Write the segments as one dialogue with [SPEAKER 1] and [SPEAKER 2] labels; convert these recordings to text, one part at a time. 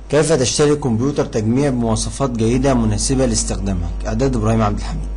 [SPEAKER 1] كيف تشتري كمبيوتر تجميع بمواصفات جيدة مناسبة لاستخدامك إعداد إبراهيم عبد الحميد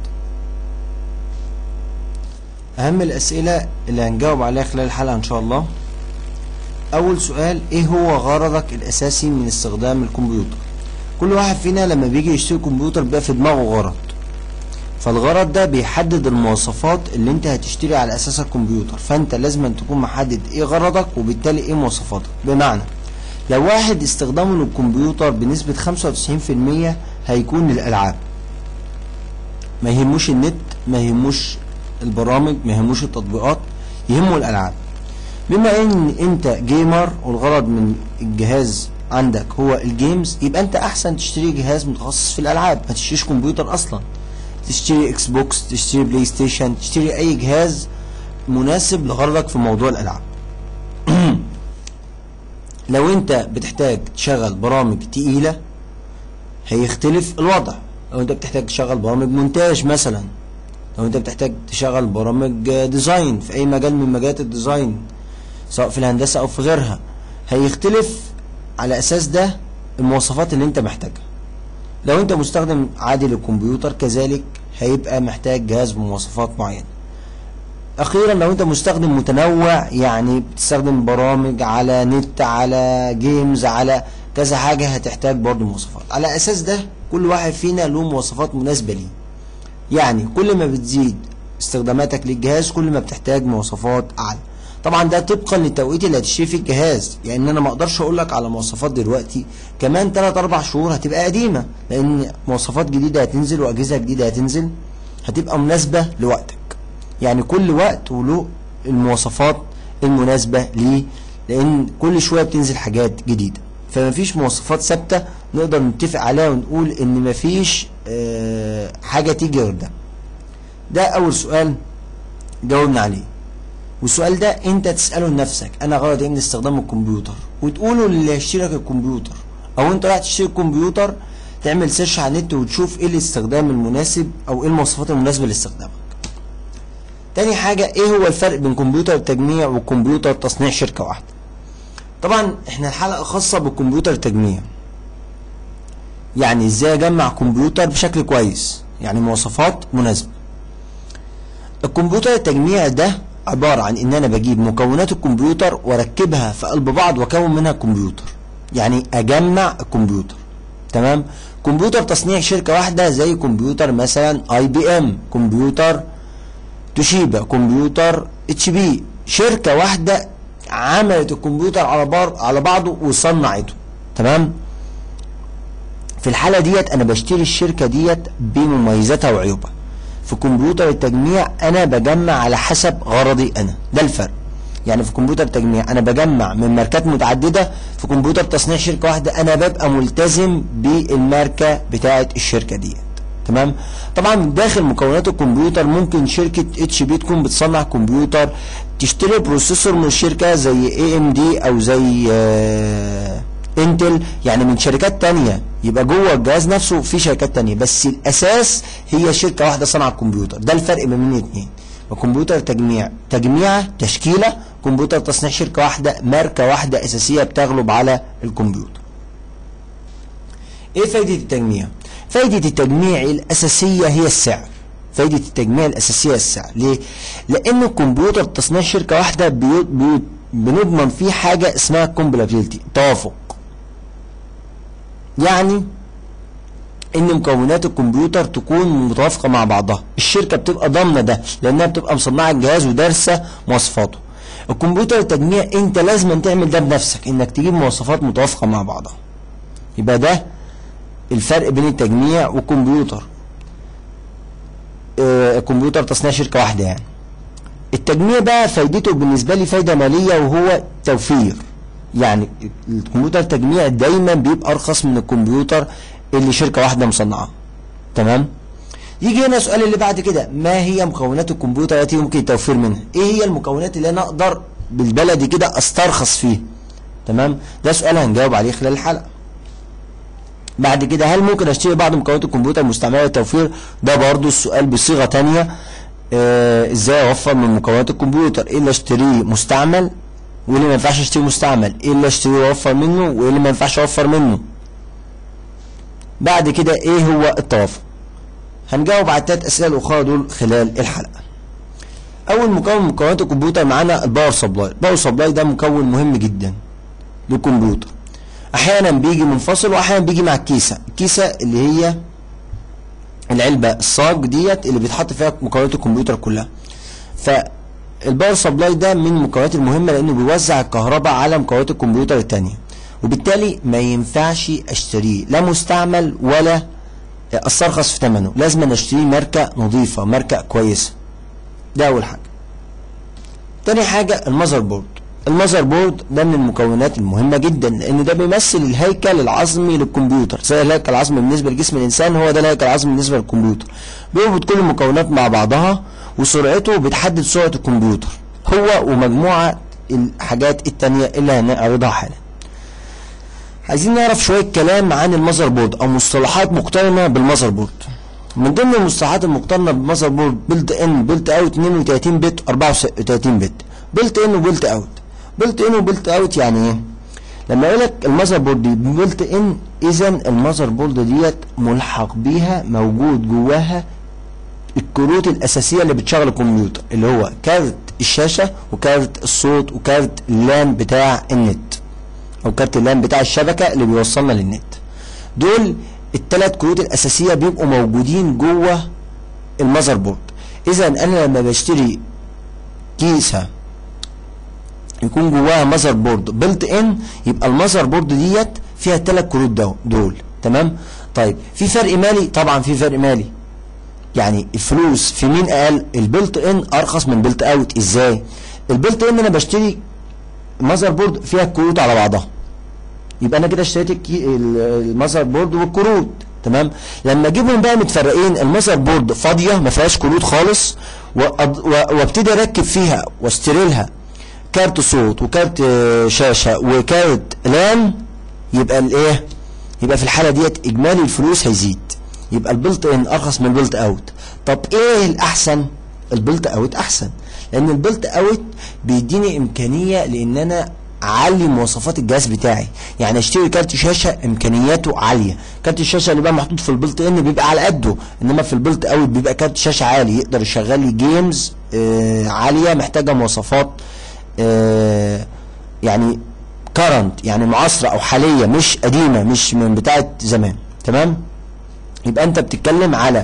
[SPEAKER 1] أهم الأسئلة اللي هنجاوب عليها خلال الحلقة إن شاء الله أول سؤال إيه هو غرضك الأساسي من استخدام الكمبيوتر كل واحد فينا لما بيجي يشتري كمبيوتر بيبقى في دماغه غرض فالغرض ده بيحدد المواصفات اللي انت هتشتري على اساسها الكمبيوتر فانت لازم تكون محدد ايه غرضك وبالتالي ايه مواصفاتك بمعنى لو واحد استخدامه للكمبيوتر بنسبة 95% هيكون للألعاب ما يهموش النت ما يهموش البرامج ما يهموش التطبيقات يهمه الألعاب بما ان انت جيمر والغرض من الجهاز عندك هو الجيمز يبقى انت احسن تشتري جهاز متخصص في الالعاب ما تشتريش كمبيوتر اصلا تشتري اكس بوكس تشتري بلاي ستيشن تشتري اي جهاز مناسب لغرضك في موضوع الالعاب لو انت بتحتاج تشغل برامج تقيلة هيختلف الوضع لو انت بتحتاج تشغل برامج مونتاج مثلا لو انت بتحتاج تشغل برامج ديزاين في اي مجال من مجالات الديزاين سواء في الهندسة او في غيرها هيختلف على اساس ده المواصفات اللي انت محتاجها لو انت مستخدم عادي للكمبيوتر كذلك هيبقى محتاج جهاز بمواصفات معينة اخيرا لو انت مستخدم متنوع يعني بتستخدم برامج على نت على جيمز على كذا حاجة هتحتاج برضو مواصفات على اساس ده كل واحد فينا له مواصفات مناسبة ليه يعني كل ما بتزيد استخداماتك للجهاز كل ما بتحتاج مواصفات اعلى طبعا ده طبقا للتوقيت اللي هتشتري فيه الجهاز يعني انا ما اقدرش اقول لك على مواصفات دلوقتي كمان 3 4 شهور هتبقى قديمه لان مواصفات جديده هتنزل واجهزه جديده هتنزل هتبقى مناسبه لوقتك يعني كل وقت وله المواصفات المناسبه ليه لان كل شويه بتنزل حاجات جديده فما فيش مواصفات ثابته نقدر نتفق عليها ونقول ان ما فيش آه حاجه تيجي غير ده ده اول سؤال جاوبنا عليه والسؤال ده انت تسأله لنفسك انا غرض ايه من استخدام الكمبيوتر وتقوله للي هيشتري لك الكمبيوتر او انت رايح تشتري الكمبيوتر تعمل سيرش على النت وتشوف ايه الاستخدام المناسب او ايه المواصفات المناسبة لاستخدامك تاني حاجة ايه هو الفرق بين كمبيوتر التجميع وكمبيوتر تصنيع شركة واحدة طبعا احنا الحلقة خاصة بالكمبيوتر التجميع يعني ازاي اجمع كمبيوتر بشكل كويس يعني مواصفات مناسبة الكمبيوتر التجميع ده عبارة عن ان انا بجيب مكونات الكمبيوتر واركبها في قلب بعض واكون منها كمبيوتر يعني اجمع الكمبيوتر تمام كمبيوتر تصنيع شركة واحدة زي كمبيوتر مثلا اي بي ام كمبيوتر توشيبا كمبيوتر اتش بي شركة واحدة عملت الكمبيوتر على بار على بعضه وصنعته تمام في الحالة ديت انا بشتري الشركة ديت بمميزاتها وعيوبها في كمبيوتر التجميع انا بجمع على حسب غرضي انا ده الفرق يعني في كمبيوتر التجميع انا بجمع من ماركات متعددة في كمبيوتر تصنيع شركة واحدة انا ببقى ملتزم بالماركة بتاعة الشركة ديت تمام طبعا داخل مكونات الكمبيوتر ممكن شركة اتش بي تكون بتصنع كمبيوتر تشتري بروسيسور من شركة زي اي ام دي او زي آه انتل يعني من شركات تانية يبقى جوه الجهاز نفسه في شركات تانية بس الاساس هي شركة واحدة صنع الكمبيوتر ده الفرق ما بين الاثنين وكمبيوتر تجميع تجميعة تشكيلة كمبيوتر تصنيع شركة واحدة ماركة واحدة اساسية بتغلب على الكمبيوتر ايه فايدة التجميع فايدة التجميع الاساسية هي السعر فايدة التجميع الاساسية السعر ليه لان الكمبيوتر تصنيع شركة واحدة بيو بيو بنضمن فيه حاجة اسمها كومبلابيلتي توافق يعني ان مكونات الكمبيوتر تكون متوافقه مع بعضها الشركه بتبقى ضامنه ده لانها بتبقى مصنعه الجهاز ودارسه مواصفاته الكمبيوتر التجميع انت لازم تعمل ده بنفسك انك تجيب مواصفات متوافقه مع بعضها يبقى ده الفرق بين التجميع والكمبيوتر آه الكمبيوتر تصنيع شركه واحده يعني التجميع بقى فايدته بالنسبه لي فايده ماليه وهو توفير يعني الكمبيوتر التجميع دايما بيبقى ارخص من الكمبيوتر اللي شركة واحدة مصنعاه تمام يجي هنا السؤال اللي بعد كده ما هي مكونات الكمبيوتر التي يمكن التوفير منها ايه هي المكونات اللي انا اقدر بالبلدي كده استرخص فيها تمام ده سؤال هنجاوب عليه خلال الحلقة بعد كده هل ممكن اشتري بعض مكونات الكمبيوتر المستعملة للتوفير ده برضو السؤال بصيغة تانية آه ازاي اوفر من مكونات الكمبيوتر ايه اللي اشتريه مستعمل وايه اللي ما ينفعش اشتريه مستعمل ايه اللي اشتريه واوفر منه وايه اللي ما ينفعش اوفر منه بعد كده ايه هو التوافق هنجاوب على التلات اسئله الاخرى دول خلال الحلقه اول مكون من مكونات الكمبيوتر معانا الباور سبلاي الباور سبلاي ده مكون مهم جدا للكمبيوتر احيانا بيجي منفصل واحيانا بيجي مع الكيسه الكيسه اللي هي العلبه الصاج ديت اللي بيتحط فيها مكونات الكمبيوتر كلها فالباور سبلاي ده من المكونات المهمه لانه بيوزع الكهرباء على مكونات الكمبيوتر الثانيه وبالتالي ما ينفعش اشتريه لا مستعمل ولا استرخص في ثمنه لازم اشتريه ماركه نظيفه ماركه كويسه ده اول حاجه تاني حاجه المذر بورد المذر بورد ده من المكونات المهمه جدا لان ده بيمثل الهيكل العظمي للكمبيوتر زي الهيكل العظمي بالنسبه لجسم الانسان هو ده الهيكل العظمي بالنسبه للكمبيوتر بيربط كل المكونات مع بعضها وسرعته بتحدد سرعه الكمبيوتر هو ومجموعه الحاجات التانية اللي هنعرضها حالا عايزين نعرف شويه كلام عن المذر بورد او مصطلحات مقترنه بالمذر بورد من ضمن المصطلحات المقترنه بالمذر بورد بيلت ان بيلت اوت 32 بت 34 بت بيلت ان وبيلت اوت بيلت ان وبيلت اوت يعني ايه لما يقول لك المذر بورد دي بيلت ان اذا المذر بورد ديت ملحق بيها موجود جواها الكروت الاساسيه اللي بتشغل الكمبيوتر اللي هو كارت الشاشه وكارت الصوت وكارت اللان بتاع النت او كارت اللان بتاع الشبكه اللي بيوصلنا للنت دول الثلاث كروت الاساسيه بيبقوا موجودين جوه المذر بورد اذا انا لما بشتري كيسه يكون جواها مذر بورد بلت ان يبقى المذر بورد ديت فيها الثلاث كروت دو- دول تمام طيب في فرق مالي طبعا في فرق مالي يعني الفلوس في مين اقل البلت ان ارخص من بلت اوت ازاي البلت ان انا بشتري مذر بورد فيها الكروت على بعضها يبقى انا كده اشتريت الكي- ال- المذر بورد والكروت تمام لما اجيبهم بقى متفرقين المذر بورد فاضيه ما فيهاش كروت خالص وأض- و- وابتدي اركب فيها واشتري لها كارت صوت وكارت آه، شاشه وكارت لان يبقى الايه يبقى في الحاله ديت اجمالي الفلوس هيزيد يبقى البلت ان ارخص من البلت اوت طب ايه الاحسن البلت اوت احسن لان البلت اوت بيديني امكانيه لان انا اعلي مواصفات الجهاز بتاعي يعني اشتري كارت شاشه امكانياته عاليه كارت الشاشه اللي بقى محطوط في البلت ان بيبقى على قده انما في البلت اوت بيبقى كارت شاشه عالي يقدر يشغل لي جيمز آه عاليه محتاجه مواصفات آه يعني كرنت يعني معاصره او حاليه مش قديمه مش من بتاعه زمان تمام يبقى انت بتتكلم على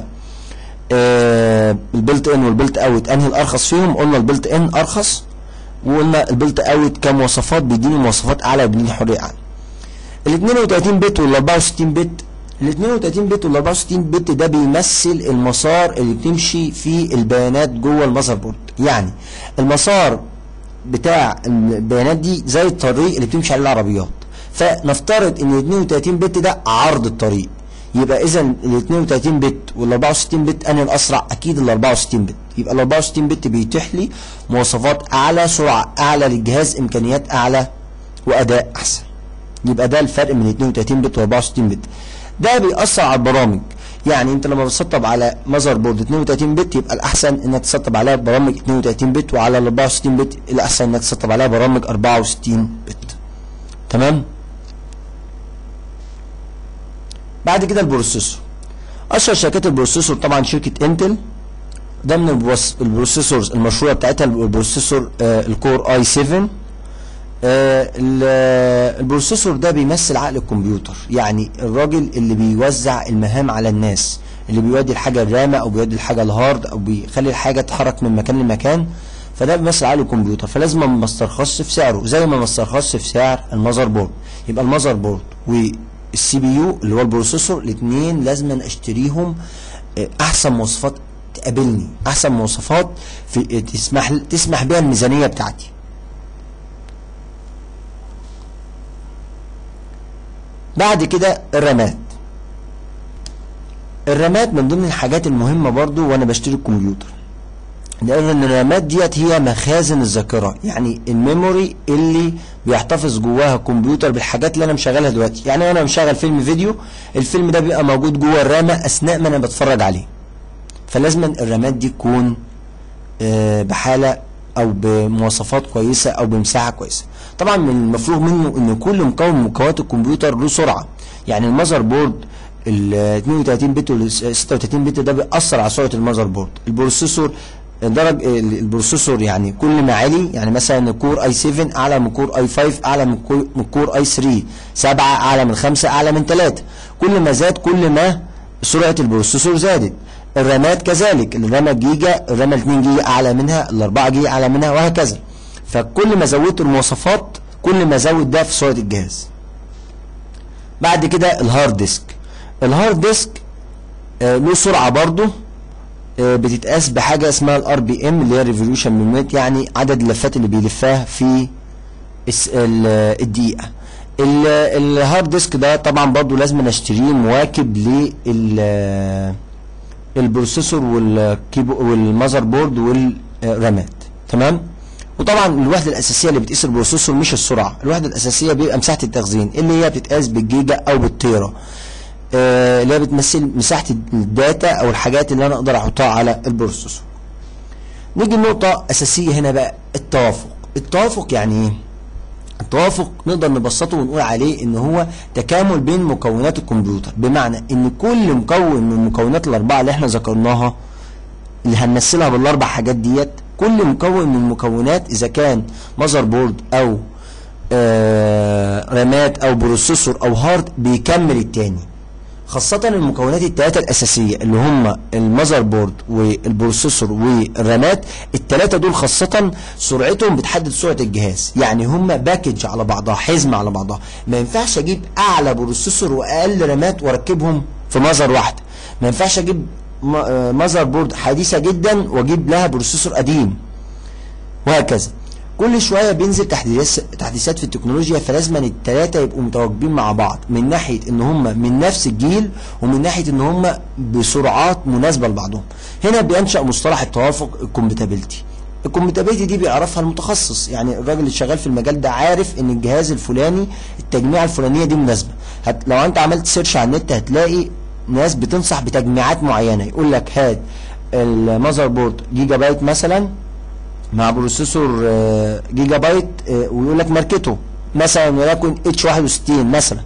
[SPEAKER 1] آه البلت ان والبلت اوت انهي الارخص فيهم قلنا البلت ان ارخص وقلنا البلت اوت كمواصفات بيديني مواصفات اعلى وبيديني حريه اعلى ال 32 بت وال 64 بت ال 32 بت وال 64 بت ده بيمثل المسار اللي بتمشي فيه البيانات جوه المذر بورد يعني المسار بتاع البيانات دي زي الطريق اللي بتمشي عليه العربيات فنفترض ان ال 32 بت ده عرض الطريق يبقى اذا ال 32 بت وال 64 بت انهي الاسرع اكيد ال 64 بت يبقى ال 64 بت بيتيح لي مواصفات اعلى سرعه اعلى للجهاز امكانيات اعلى واداء احسن يبقى ده الفرق من 32 بت و 64 بت ده بيأثر على البرامج يعني انت لما بتسطب على مذر بورد 32 بت يبقى الاحسن انك تسطب عليها برامج 32 بت وعلى ال 64 بت الاحسن انك تسطب عليها برامج 64 بت تمام بعد كده البروسيسور اشهر شركات البروسيسور طبعا شركه انتل ده من البروس- البروسيسورز المشهوره بتاعتها البروسيسور آه الكور اي 7 آه، ال- البروسيسور ده بيمثل عقل الكمبيوتر يعني الراجل اللي بيوزع المهام على الناس اللي بيودي الحاجه الرامه او بيودي الحاجه الهارد او بيخلي الحاجه تتحرك من مكان لمكان فده بيمثل عقل الكمبيوتر فلازم ما استرخصش في سعره زي ما ما استرخصش في سعر المذر بورد يبقى المذر بورد والسي بي يو اللي هو البروسيسور الاثنين لازم اشتريهم آه، احسن مواصفات تقابلني احسن مواصفات في تسمح تسمح بها الميزانيه بتاعتي بعد كده الرامات الرامات من ضمن الحاجات المهمة برضو وانا بشتري الكمبيوتر لان الرامات ديت هي مخازن الذاكرة يعني الميموري اللي بيحتفظ جواها الكمبيوتر بالحاجات اللي انا مشغلها دلوقتي يعني انا مشغل فيلم فيديو الفيلم ده بيبقى موجود جوه الرامة اثناء ما انا بتفرج عليه فلازم الرامات دي تكون آه، بحالة او بمواصفات كويسة او بمساحة كويسة طبعا من المفروغ منه ان كل مكون من مكونات الكمبيوتر له سرعة يعني المذر بورد ال 32 بت وال 36 بت ده بيأثر على سرعه المذر بورد البروسيسور درج البروسيسور يعني كل ما علي يعني مثلا الكور اي 7 اعلى من كور اي 5 اعلى من كور- من كور اي 3 7 اعلى من 5 اعلى من 3 كل ما زاد كل ما سرعه البروسيسور زادت الرامات كذلك الرامه جيجا الرامه 2 جيجا اعلى منها ال 4 جيجا اعلى منها وهكذا فكل ما زودت المواصفات كل ما زود ده في سرعه الجهاز بعد كده الهارد ديسك الهارد ديسك آه، له سرعه برضه آه، بتتقاس بحاجه اسمها الار بي ام اللي هي ريفوليوشن مينوت يعني عدد اللفات اللي بيلفها في الس- ال- الدقيقه ال- الهارد ديسك ده طبعا برضه لازم نشتريه مواكب لل البروسيسور والكيبو والمذر بورد والرامات تمام وطبعا الوحده الاساسيه اللي بتقيس البروسيسور مش السرعه الوحده الاساسيه بيبقى مساحه التخزين اللي هي بتتقاس بالجيجا او بالتيرا آه، اللي هي بتمثل مساحه الداتا او الحاجات اللي انا اقدر احطها على البروسيسور نيجي لنقطه اساسيه هنا بقى التوافق التوافق يعني ايه التوافق نقدر نبسطه ونقول عليه ان هو تكامل بين مكونات الكمبيوتر بمعنى ان كل مكون من المكونات الاربعه اللي احنا ذكرناها اللي هنمثلها بالاربع حاجات ديت كل مكون من المكونات اذا كان ماذر بورد او آه رامات او بروسيسور او هارد بيكمل التاني خاصة المكونات التلاتة الأساسية اللي هم المذر بورد والبروسيسور والرامات التلاتة دول خاصة سرعتهم بتحدد سرعة الجهاز يعني هم باكج على بعضها حزمة على بعضها ما ينفعش أجيب أعلى بروسيسور وأقل رامات وأركبهم في مذر واحدة ما ينفعش أجيب م- آه، مذر بورد حديثة جدا وأجيب لها بروسيسور قديم وهكذا كل شويه بينزل تحديث تحديثات في التكنولوجيا فلازم الثلاثه يبقوا متواجدين مع بعض من ناحيه ان هم من نفس الجيل ومن ناحيه ان هم بسرعات مناسبه لبعضهم هنا بينشا مصطلح التوافق الكومباتيبلتي الكومباتيبلتي دي بيعرفها المتخصص يعني الراجل اللي شغال في المجال ده عارف ان الجهاز الفلاني التجميعه الفلانيه دي مناسبه هت لو انت عملت سيرش على النت هتلاقي ناس بتنصح بتجميعات معينه يقول لك هات المذر بورد جيجا بايت مثلا مع بروسيسور آه، جيجا بايت آه، ويقول لك ماركته مثلا وليكن اتش 61 مثلا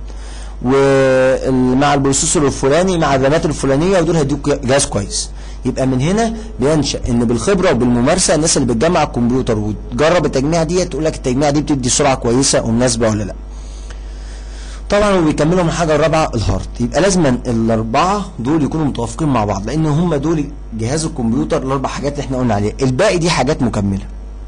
[SPEAKER 1] ومع البروسيسور الفلاني مع الرامات الفلانيه ودول هيدوك جهاز كويس يبقى من هنا بينشا ان بالخبره وبالممارسه الناس اللي بتجمع الكمبيوتر وتجرب التجميع دي تقول لك التجميع دي بتدي سرعه كويسه ومناسبه ولا لا طبعا وبيكملوا من الحاجه الرابعه الهارد يبقى لازم الاربعه دول يكونوا متوافقين مع بعض لان هم دول جهاز الكمبيوتر الاربع حاجات اللي احنا قلنا عليها الباقي دي حاجات مكمله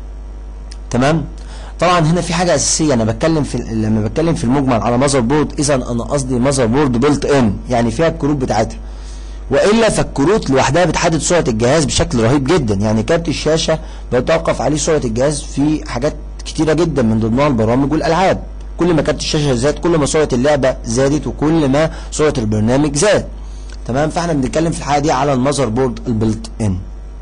[SPEAKER 1] تمام طبعا هنا في حاجه اساسيه انا بتكلم في لما بتكلم في المجمل على ماذر بورد اذا انا قصدي ماذر بورد بيلت ان يعني فيها الكروت بتاعتها والا فالكروت لوحدها بتحدد سرعه الجهاز بشكل رهيب جدا يعني كارت الشاشه بيتوقف عليه سرعه الجهاز في حاجات كتيره جدا من ضمنها البرامج والالعاب كل ما كارت الشاشه زاد كل ما سرعه اللعبه زادت وكل ما سرعه البرنامج زاد تمام فاحنا بنتكلم في الحاله دي على المذر بورد البلت ان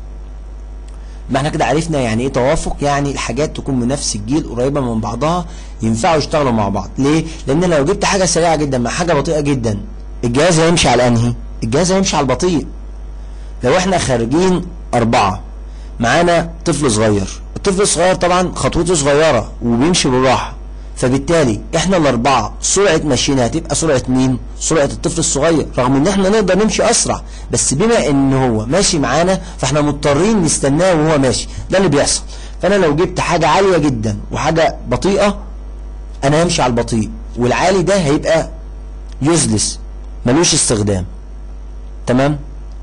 [SPEAKER 1] ما احنا كده عرفنا يعني ايه توافق يعني الحاجات تكون من نفس الجيل قريبه من بعضها ينفعوا يشتغلوا مع بعض ليه لان لو جبت حاجه سريعه جدا مع حاجه بطيئه جدا الجهاز هيمشي على انهي الجهاز هيمشي على البطيء لو احنا خارجين اربعه معانا طفل صغير الطفل الصغير طبعا خطوته صغيره وبيمشي بالراحه فبالتالي احنا الاربعه سرعه مشينا هتبقى سرعه مين سرعه الطفل الصغير رغم ان احنا نقدر نمشي اسرع بس بما ان هو ماشي معانا فاحنا مضطرين نستناه وهو ماشي ده اللي بيحصل فانا لو جبت حاجه عاليه جدا وحاجه بطيئه انا همشي على البطيء والعالي ده هيبقى يوزلس ملوش استخدام تمام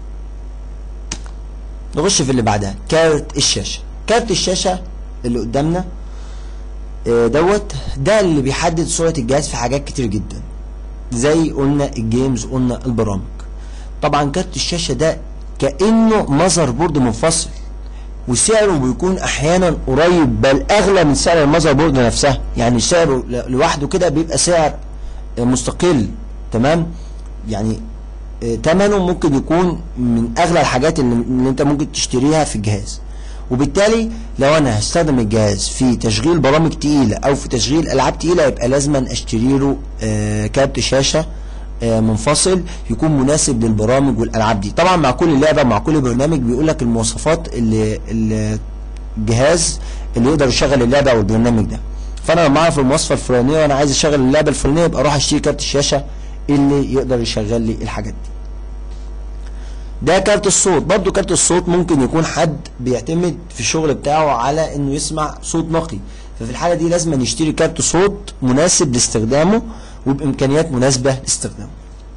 [SPEAKER 1] نخش في اللي بعدها كارت الشاشه كارت الشاشه اللي قدامنا آه، دوت ده اللي بيحدد سرعه الجهاز في حاجات كتير جدا زي قلنا الجيمز قلنا البرامج طبعا كارت الشاشه ده كانه مذر بورد منفصل وسعره بيكون احيانا قريب بل اغلى من سعر المذر بورد نفسها يعني سعره ل- لوحده كده بيبقى سعر آه، مستقل تمام يعني آه، ثمنه ممكن يكون من اغلى الحاجات اللي, اللي انت ممكن تشتريها في الجهاز وبالتالي لو انا هستخدم الجهاز في تشغيل برامج تقيله او في تشغيل العاب تقيله يبقى لازما اشتري له آه، كارت شاشه آه، منفصل يكون مناسب للبرامج والالعاب دي طبعا مع كل لعبه مع كل برنامج بيقول لك المواصفات اللي, اللي الجهاز اللي يقدر يشغل اللعبه او البرنامج ده فانا لما اعرف المواصفه الفلانيه وانا عايز اشغل اللعبه الفلانيه يبقى اروح اشتري كارت الشاشه اللي يقدر يشغل لي الحاجات دي ده كارت الصوت برضو كارت الصوت ممكن يكون حد بيعتمد في الشغل بتاعه على انه يسمع صوت نقي ففي الحالة دي لازم نشتري كارت صوت مناسب لاستخدامه وبامكانيات مناسبة لاستخدامه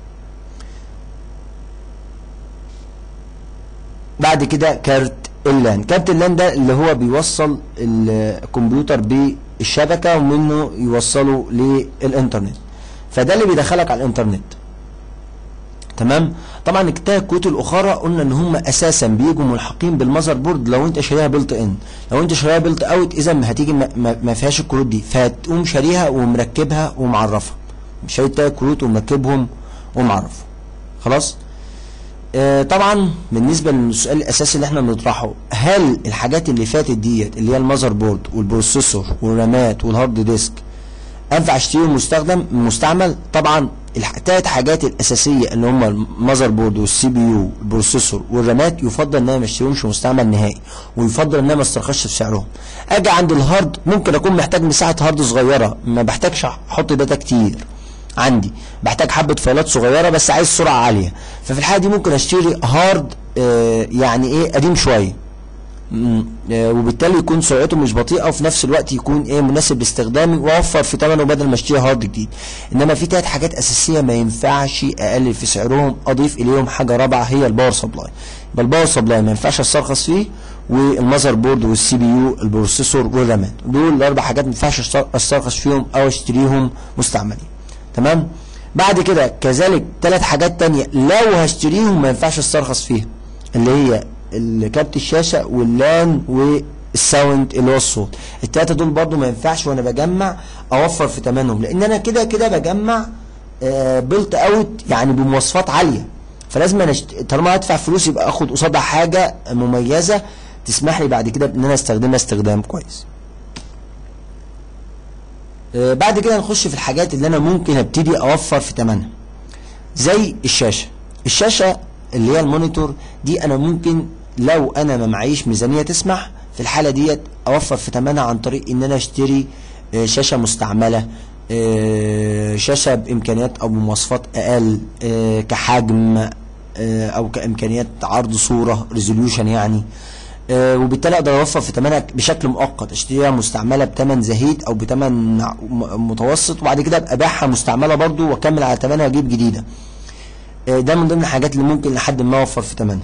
[SPEAKER 1] بعد كده كارت اللان كارت اللان ده اللي هو بيوصل الكمبيوتر بالشبكة ومنه يوصله للانترنت فده اللي بيدخلك على الانترنت تمام طبعا الكتاب الكروت الاخرى قلنا ان هم اساسا بيجوا ملحقين بالمذر بورد لو انت شاريها بلت ان لو انت شاريها بلت اوت اذا هتيجي ما, ما فيهاش الكروت دي فتقوم شاريها ومركبها ومعرفها شاري التلات كروت ومركبهم ومعرفهم خلاص آه طبعا بالنسبه للسؤال الاساسي اللي احنا بنطرحه هل الحاجات اللي فاتت ديت اللي هي المذر بورد والبروسيسور والرامات والهارد ديسك انفع اشتريهم مستخدم مستعمل طبعا الثلاث حاجات الاساسيه اللي هم المذر بورد والسي بي يو البروسيسور والرامات يفضل ان انا ما اشتريهمش مستعمل نهائي ويفضل ان انا ما استرخصش في سعرهم اجي عند الهارد ممكن اكون محتاج مساحه هارد صغيره ما بحتاجش احط داتا كتير عندي بحتاج حبه فايلات صغيره بس عايز سرعه عاليه ففي الحاله دي ممكن اشتري هارد آه يعني ايه قديم شويه وبالتالي يكون سرعته مش بطيئه وفي نفس الوقت يكون ايه مناسب لاستخدامي واوفر في ثمنه بدل ما اشتري هارد جديد انما في ثلاث حاجات اساسيه ما ينفعش اقلل في سعرهم اضيف اليهم حاجه رابعه هي الباور سبلاي يبقى الباور سبلاي ما ينفعش استرخص فيه والمذر بورد والسي بي يو البروسيسور والرامات دول الاربع حاجات ما ينفعش استرخص فيهم او اشتريهم مستعملين تمام بعد كده كذلك ثلاث حاجات تانية لو هشتريهم ما ينفعش استرخص فيها اللي هي كارت الشاشه واللان والساوند اللي هو الصوت التلاته دول برضو ما ينفعش وانا بجمع اوفر في ثمنهم لان انا كده كده بجمع آه بلت اوت يعني بمواصفات عاليه فلازم انا شت... طالما هدفع فلوس يبقى اخد قصادها حاجه مميزه تسمح لي بعد كده ان انا استخدمها استخدام كويس آه بعد كده نخش في الحاجات اللي انا ممكن ابتدي اوفر في ثمنها زي الشاشه الشاشه اللي هي المونيتور دي انا ممكن لو انا ما معيش ميزانيه تسمح في الحاله ديت اوفر في ثمنها عن طريق ان انا اشتري شاشه مستعمله شاشه بامكانيات او بمواصفات اقل كحجم او كامكانيات عرض صوره ريزوليوشن يعني وبالتالي اقدر اوفر في ثمنها بشكل مؤقت اشتريها مستعمله بثمن زهيد او بثمن متوسط وبعد كده ابقى ابيعها مستعمله برضو واكمل على ثمنها واجيب جديده ده من ضمن الحاجات اللي ممكن لحد ما اوفر في ثمنها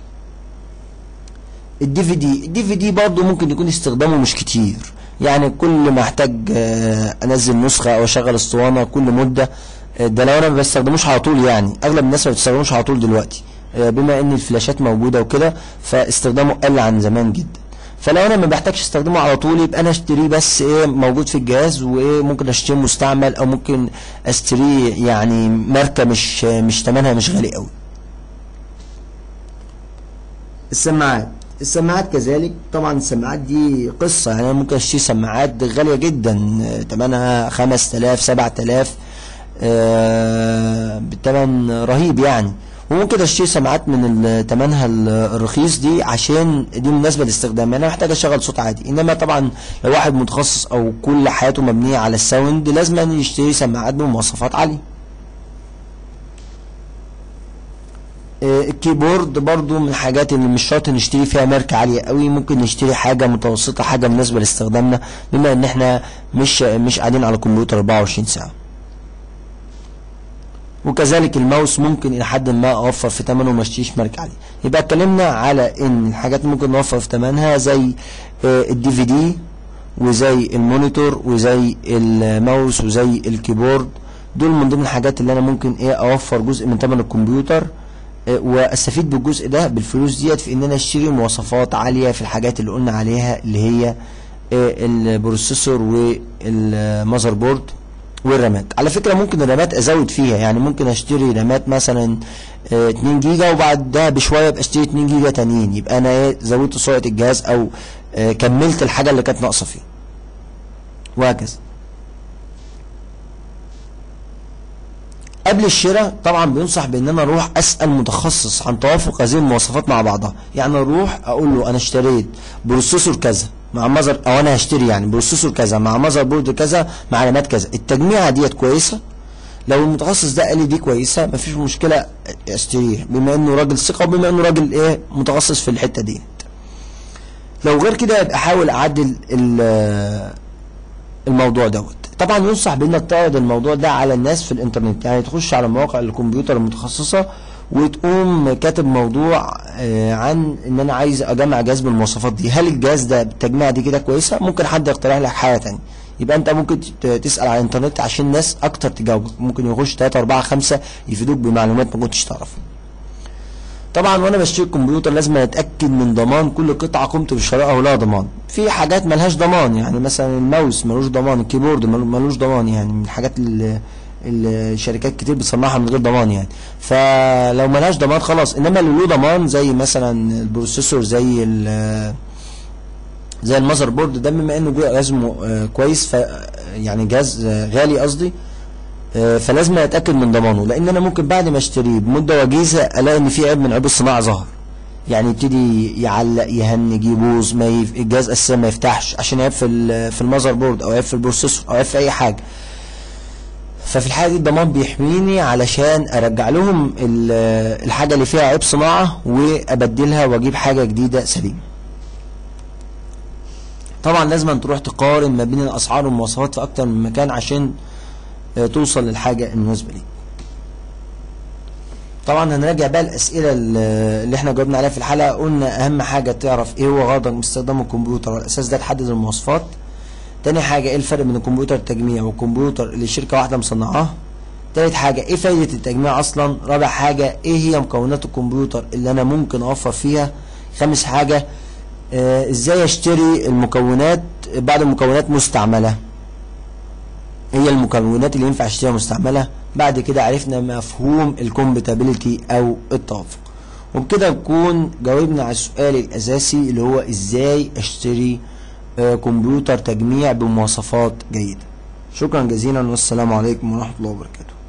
[SPEAKER 1] الدي في دي الدي في دي برضه ممكن يكون استخدامه مش كتير يعني كل ما احتاج انزل نسخه او اشغل اسطوانه كل مده ده لو انا ما بستخدموش على طول يعني اغلب الناس ما بتستخدموش على طول دلوقتي بما ان الفلاشات موجوده وكده فاستخدامه قل عن زمان جدا فلو انا ما بحتاجش استخدمه على طول يبقى انا اشتريه بس ايه موجود في الجهاز وايه ممكن اشتريه مستعمل او ممكن اشتريه يعني ماركه مش مش ثمنها مش غالي قوي السماعات السماعات كذلك طبعا السماعات دي قصة يعني أنا ممكن اشتري سماعات غالية جدا ثمنها 5000 7000 آه بثمن رهيب يعني وممكن اشتري سماعات من ثمنها الرخيص دي عشان دي مناسبه للاستخدام انا محتاج اشغل صوت عادي انما طبعا لو واحد متخصص او كل حياته مبنيه على الساوند لازم يشتري سماعات بمواصفات عاليه الكيبورد برضو من الحاجات اللي مش شرط نشتري فيها ماركة عالية قوي ممكن نشتري حاجة متوسطة حاجة مناسبة لاستخدامنا بما ان احنا مش مش قاعدين على الكمبيوتر 24 ساعة وكذلك الماوس ممكن الى حد ما اوفر في ثمنه وما اشتريش ماركة عالية يبقى اتكلمنا على ان الحاجات ممكن نوفر في ثمنها زي الدي في دي وزي المونيتور وزي الماوس وزي الكيبورد دول من ضمن الحاجات اللي انا ممكن ايه اوفر جزء من ثمن الكمبيوتر واستفيد بالجزء ده بالفلوس ديت في ان انا اشتري مواصفات عاليه في الحاجات اللي قلنا عليها اللي هي البروسيسور والمذر بورد والرامات على فكره ممكن الرامات ازود فيها يعني ممكن اشتري رامات مثلا 2 جيجا وبعدها بشويه ابقى اشتري 2 جيجا تانيين يبقى انا ايه زودت سرعه الجهاز او كملت الحاجه اللي كانت ناقصه فيه وهكذا قبل الشراء طبعا بينصح بان انا اروح اسال متخصص عن توافق هذه المواصفات مع بعضها يعني اروح اقول له انا اشتريت بروسيسور كذا مع مذر او انا هشتري يعني بروسيسور كذا مع مذر بورد كذا مع علامات كذا التجميعه ديت كويسه لو المتخصص ده قال لي دي كويسه مفيش مشكله اشتريها بما انه راجل ثقه وبما انه راجل ايه متخصص في الحته دي لو غير كده يبقى احاول اعدل ال- الموضوع دوت طبعا ينصح بانك تعرض الموضوع ده على الناس في الانترنت يعني تخش على مواقع الكمبيوتر المتخصصه وتقوم كاتب موضوع آه، عن ان انا عايز اجمع جهاز بالمواصفات دي هل الجهاز ده بالتجميع دي كده كويسه ممكن حد يقترح لك حاجه تانية يبقى انت ممكن ت- تسال على الانترنت عشان ناس اكتر تجاوبك ممكن يخش 3 4 5 يفيدوك بمعلومات ما كنتش تعرفها طبعا وانا بشتري الكمبيوتر لازم اتاكد من ضمان كل قطعه قمت بشرائها ولها ضمان في حاجات ملهاش ضمان يعني مثلا الماوس ملوش ضمان الكيبورد مل- ملوش ضمان يعني من الحاجات اللي الشركات كتير بتصنعها من غير ضمان يعني فلو ملهاش ضمان خلاص انما اللي له ضمان زي مثلا البروسيسور زي ال- زي المذر بورد ده بما انه جهاز م- آه، كويس ف يعني جهاز آه، غالي قصدي آه، فلازم اتاكد من ضمانه لان انا ممكن بعد ما اشتريه بمده وجيزه الاقي ان في عيب من عيوب الصناعه ظهر يعني يبتدي يعلق يهنج يبوظ ما يف... الجهاز اساسا ما يفتحش عشان عيب في ال- في المذر بورد او عيب في البروسيسور او عيب في اي حاجه ففي الحاله دي الضمان بيحميني علشان ارجع لهم ال- الحاجه اللي فيها عيب صناعه وابدلها واجيب حاجه جديده سليمه طبعا لازم أن تروح تقارن ما بين الاسعار والمواصفات في اكتر من مكان عشان آه، توصل للحاجه المناسبه ليك طبعا هنراجع بقى الاسئله ال- اللي احنا جاوبنا عليها في الحلقه قلنا اهم حاجه تعرف ايه هو غرضك من استخدام الكمبيوتر على الاساس ده تحدد المواصفات تاني حاجه ايه الفرق بين الكمبيوتر التجميع والكمبيوتر اللي شركه واحده مصنعاه تالت حاجه ايه فايده التجميع اصلا رابع حاجه ايه هي مكونات الكمبيوتر اللي انا ممكن اوفر فيها خامس حاجه آه ازاي اشتري المكونات بعض المكونات مستعمله هي المكونات اللي ينفع اشتريها مستعمله بعد كده عرفنا مفهوم الكومباتيبلتي او التوافق وبكده نكون جاوبنا على السؤال الاساسي اللي هو ازاي اشتري آه، كمبيوتر تجميع بمواصفات جيده شكرا جزيلا والسلام عليكم ورحمه الله وبركاته